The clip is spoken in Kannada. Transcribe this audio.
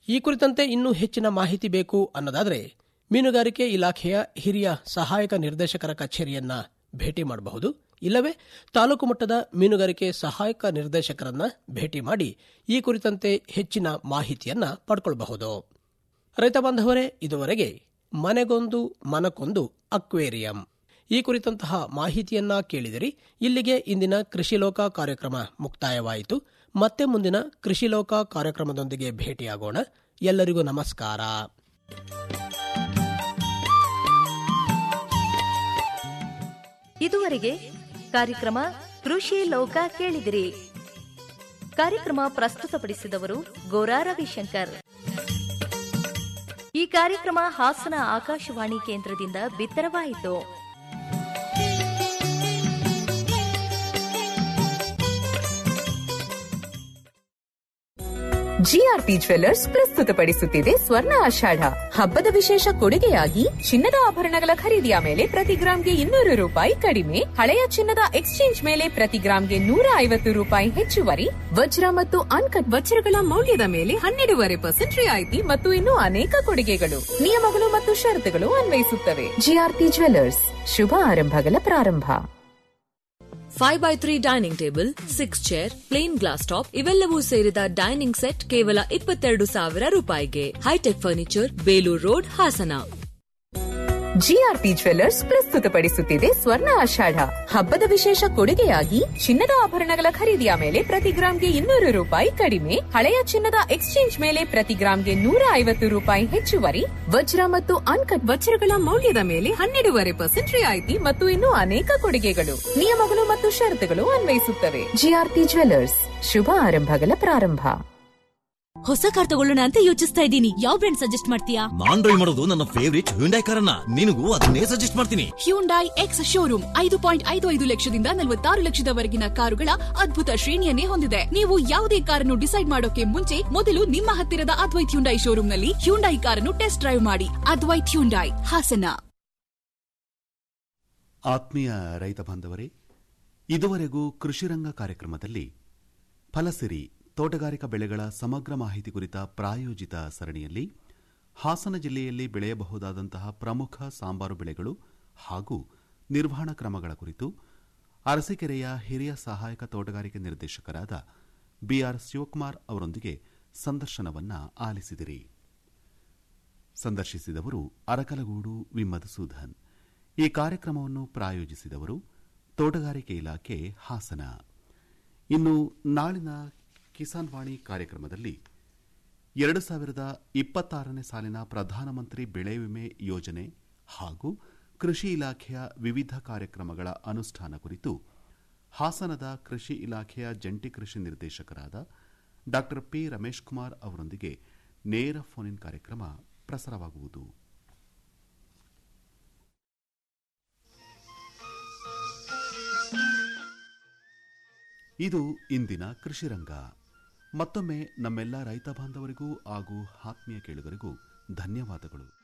ಈ ಕುರಿತಂತೆ ಇನ್ನೂ ಹೆಚ್ಚಿನ ಮಾಹಿತಿ ಬೇಕು ಅನ್ನೋದಾದರೆ ಮೀನುಗಾರಿಕೆ ಇಲಾಖೆಯ ಹಿರಿಯ ಸಹಾಯಕ ನಿರ್ದೇಶಕರ ಕಚೇರಿಯನ್ನ ಭೇಟಿ ಮಾಡಬಹುದು ಇಲ್ಲವೇ ತಾಲೂಕು ಮಟ್ಟದ ಮೀನುಗಾರಿಕೆ ಸಹಾಯಕ ನಿರ್ದೇಶಕರನ್ನ ಭೇಟಿ ಮಾಡಿ ಈ ಕುರಿತಂತೆ ಹೆಚ್ಚಿನ ಮಾಹಿತಿಯನ್ನ ಪಡ್ಕೊಳ್ಳಬಹುದು ರೈತ ಬಾಂಧವರೇ ಇದುವರೆಗೆ ಮನೆಗೊಂದು ಮನಕ್ಕೊಂದು ಅಕ್ವೇರಿಯಂ ಈ ಕುರಿತಂತಹ ಮಾಹಿತಿಯನ್ನ ಕೇಳಿದಿರಿ ಇಲ್ಲಿಗೆ ಇಂದಿನ ಕೃಷಿ ಲೋಕ ಕಾರ್ಯಕ್ರಮ ಮುಕ್ತಾಯವಾಯಿತು ಮತ್ತೆ ಮುಂದಿನ ಕೃಷಿ ಲೋಕ ಕಾರ್ಯಕ್ರಮದೊಂದಿಗೆ ಭೇಟಿಯಾಗೋಣ ಎಲ್ಲರಿಗೂ ನಮಸ್ಕಾರ ಇದುವರೆಗೆ ಕಾರ್ಯಕ್ರಮ ಕೃಷಿ ಲೋಕ ಕೇಳಿದಿರಿ ಕಾರ್ಯಕ್ರಮ ಪ್ರಸ್ತುತಪಡಿಸಿದವರು ಗೋರಾ ರವಿಶಂಕರ್ ಈ ಕಾರ್ಯಕ್ರಮ ಹಾಸನ ಆಕಾಶವಾಣಿ ಕೇಂದ್ರದಿಂದ ಬಿತ್ತರವಾಯಿತು ಜಿಆರ್ಪಿ ಜ್ವೆಲ್ಲರ್ಸ್ ಪ್ರಸ್ತುತಪಡಿಸುತ್ತಿದೆ ಸ್ವರ್ಣ ಆಷಾಢ ಹಬ್ಬದ ವಿಶೇಷ ಕೊಡುಗೆಯಾಗಿ ಚಿನ್ನದ ಆಭರಣಗಳ ಖರೀದಿಯ ಮೇಲೆ ಪ್ರತಿ ಗ್ರಾಂಗೆ ಇನ್ನೂರು ರೂಪಾಯಿ ಕಡಿಮೆ ಹಳೆಯ ಚಿನ್ನದ ಎಕ್ಸ್ಚೇಂಜ್ ಮೇಲೆ ಪ್ರತಿ ಗ್ರಾಂಗೆ ನೂರ ಐವತ್ತು ರೂಪಾಯಿ ಹೆಚ್ಚುವರಿ ವಜ್ರ ಮತ್ತು ಅನ್ಕಟ್ ವಜ್ರಗಳ ಮೌಲ್ಯದ ಮೇಲೆ ಹನ್ನೆರಡೂವರೆ ಪರ್ಸೆಂಟ್ ರಿಯಾಯಿತಿ ಮತ್ತು ಇನ್ನೂ ಅನೇಕ ಕೊಡುಗೆಗಳು ನಿಯಮಗಳು ಮತ್ತು ಷರತ್ತುಗಳು ಅನ್ವಯಿಸುತ್ತವೆ ಜಿಆರ್ಪಿ ಜ್ವೆಲ್ಲರ್ಸ್ ಶುಭ ಆರಂಭಗಳ ಪ್ರಾರಂಭ five by three dining table six chair plain glass top ಇವೆಲ್ಲವೂ ಸೇರಿದ ಡೈನಿಂಗ್ ಸೆಟ್ ಕೇವಲ ಇಪ್ಪತ್ತೆರಡು ಸಾವಿರ ರೂಪಾಯಿಗೆ hi tech furniture Belur road Hassan G R P jewellers ಪ್ರಸ್ತುತಪಡಿಸುತ್ತಿದೆ ಸ್ವರ್ಣ ಆಷಾಢ ಹಬ್ಬದ ವಿಶೇಷ ಕೊಡುಗೆಯಾಗಿ ಚಿನ್ನದ ಆಭರಣಗಳ ಖರೀದಿಯ ಮೇಲೆ ಪ್ರತಿ ಗ್ರಾಂಗೆ ಇನ್ನೂರು ರೂಪಾಯಿ ಕಡಿಮೆ ಹಳೆಯ ಚಿನ್ನದ ಎಕ್ಸ್ಚೇಂಜ್ ಮೇಲೆ ಪ್ರತಿ ಗ್ರಾಂಗೆ ನೂರ ಐವತ್ತು ರೂಪಾಯಿ ಹೆಚ್ಚುವರಿ ವಜ್ರ ಮತ್ತು ಅನ್ಕಟ್ ವಜ್ರಗಳ ಮೌಲ್ಯದ ಮೇಲೆ ಹನ್ನೆರಡೂವರೆ ಪರ್ಸೆಂಟ್ ರಿಯಾಯಿತಿ ಮತ್ತು ಇನ್ನೂ ಅನೇಕ ಕೊಡುಗೆಗಳು ನಿಯಮಗಳು ಮತ್ತು ಷರತ್ತುಗಳು ಅನ್ವಯಿಸುತ್ತವೆ ಜಿಆರ್ಪಿ ಜ್ವೆಲ್ಲರ್ಸ್ ಶುಭ ಆರಂಭಗಳ ಪ್ರಾರಂಭ ಹೊಸ ಕಾರ್ ತಗೊಳ್ಳೋಣ ಅಂತ ಯೋಚಿಸ್ತಾ ಇದ್ದೀನಿ ಯಾವ ಬ್ರ್ಯಾಂಡ್ ಸಜೆಸ್ಟ್ ಮಾಡ್ತೀಯಾ ನಾನ್ ಡ್ರೈವ್ ಮಾಡೋದು ನನ್ನ ಫೇವರಿಟ್ ಹ್ಯುಂಡೈ ಕಾರನ್ನ ನಿನಗೂ ಅದನ್ನೇ ಸಜೆಸ್ಟ್ ಮಾಡ್ತೀನಿ ಹ್ಯುಂಡೈ ಎಕ್ಸ್ ಶೋರೂಮ್ ಐದು ಪಾಯಿಂಟ್ ಐದು ಐದು ಲಕ್ಷದಿಂದ ನಲವತ್ತಾರು ಲಕ್ಷದವರೆಗಿನ ಕಾರುಗಳ ಅದ್ಭುತ ಶ್ರೇಣಿಯನ್ನೇ ಹೊಂದಿದೆ ನೀವು ಯಾವುದೇ ಕಾರನ್ನು ಡಿಸೈಡ್ ಮಾಡೋಕೆ ಮುಂಚೆ ಮೊದಲು ನಿಮ್ಮ ಹತ್ತಿರದ ಅದ್ವೈತ್ ಹ್ಯುಂಡೈ ಶೋರೂಮ್ನಲ್ಲಿ ಹ್ಯುಂಡೈ ಕಾರನ್ನು ಟೆಸ್ಟ್ ಡ್ರೈವ್ ಮಾಡಿ ಅದ್ವೈತ್ ಹ್ಯುಂಡೈ ಹಾಸನ ಆತ್ಮೀಯ ರೈತ ಬಾಂಧವರೇ ಇದುವರೆಗೂ ಕೃಷಿರಂಗ ಕಾರ್ಯಕ್ರಮದಲ್ಲಿ ಫಲಸಿರಿ ತೋಟಗಾರಿಕಾ ಬೆಳೆಗಳ ಸಮಗ್ರ ಮಾಹಿತಿ ಕುರಿತ ಪ್ರಾಯೋಜಿತ ಸರಣಿಯಲ್ಲಿ ಹಾಸನ ಜಿಲ್ಲೆಯಲ್ಲಿ ಬೆಳೆಯಬಹುದಾದಂತಹ ಪ್ರಮುಖ ಸಾಂಬಾರು ಬೆಳೆಗಳು ಹಾಗೂ ನಿರ್ವಹಣಾ ಕ್ರಮಗಳ ಕುರಿತು ಅರಸೀಕೆರೆಯ ಹಿರಿಯ ಸಹಾಯಕ ತೋಟಗಾರಿಕೆ ನಿರ್ದೇಶಕರಾದ ಬಿಆರ್ ಶಿವಕುಮಾರ್ ಅವರೊಂದಿಗೆ ಸಂದರ್ಶನವನ್ನ ಆಲಿಸಿದಿರಿ ಸಂದರ್ಶಿಸಿದವರು ಅರಕಲಗೂಡು ವಿ ಮಧುಸೂದನ್ ಈ ಕಾರ್ಯಕ್ರಮವನ್ನು ಪ್ರಾಯೋಜಿಸಿದವರು ತೋಟಗಾರಿಕೆ ಇಲಾಖೆ ಹಾಸನ ಇನ್ನು ನಾಳಿನ ಕಿಸಾನ್ ವಾಣಿ ಕಾರ್ಯಕ್ರಮದಲ್ಲಿ ಎರಡು ಸಾವಿರದ ಇಪ್ಪತ್ತಾರನೇ ಸಾಲಿನ ಪ್ರಧಾನಮಂತ್ರಿ ಬೆಳೆ ವಿಮೆ ಯೋಜನೆ ಹಾಗೂ ಕೃಷಿ ಇಲಾಖೆಯ ವಿವಿಧ ಕಾರ್ಯಕ್ರಮಗಳ ಅನುಷ್ಠಾನ ಕುರಿತು ಹಾಸನದ ಕೃಷಿ ಇಲಾಖೆಯ ಜಂಟಿ ಕೃಷಿ ನಿರ್ದೇಶಕರಾದ ಡಾ ಪಿ ರಮೇಶ್ ಕುಮಾರ್ ಅವರೊಂದಿಗೆ ನೇರ ಫೋನ್ ಇನ್ ಕಾರ್ಯಕ್ರಮ ಪ್ರಸಾರವಾಗುವುದು ಇದು ಇಂದಿನ ಕೃಷಿರಂಗ ಮತ್ತೊಮ್ಮೆ ನಮ್ಮೆಲ್ಲ ರೈತ ಬಾಂಧವರಿಗೂ ಹಾಗೂ ಆತ್ಮೀಯ ಕೇಳುಗರಿಗೂ ಧನ್ಯವಾದಗಳು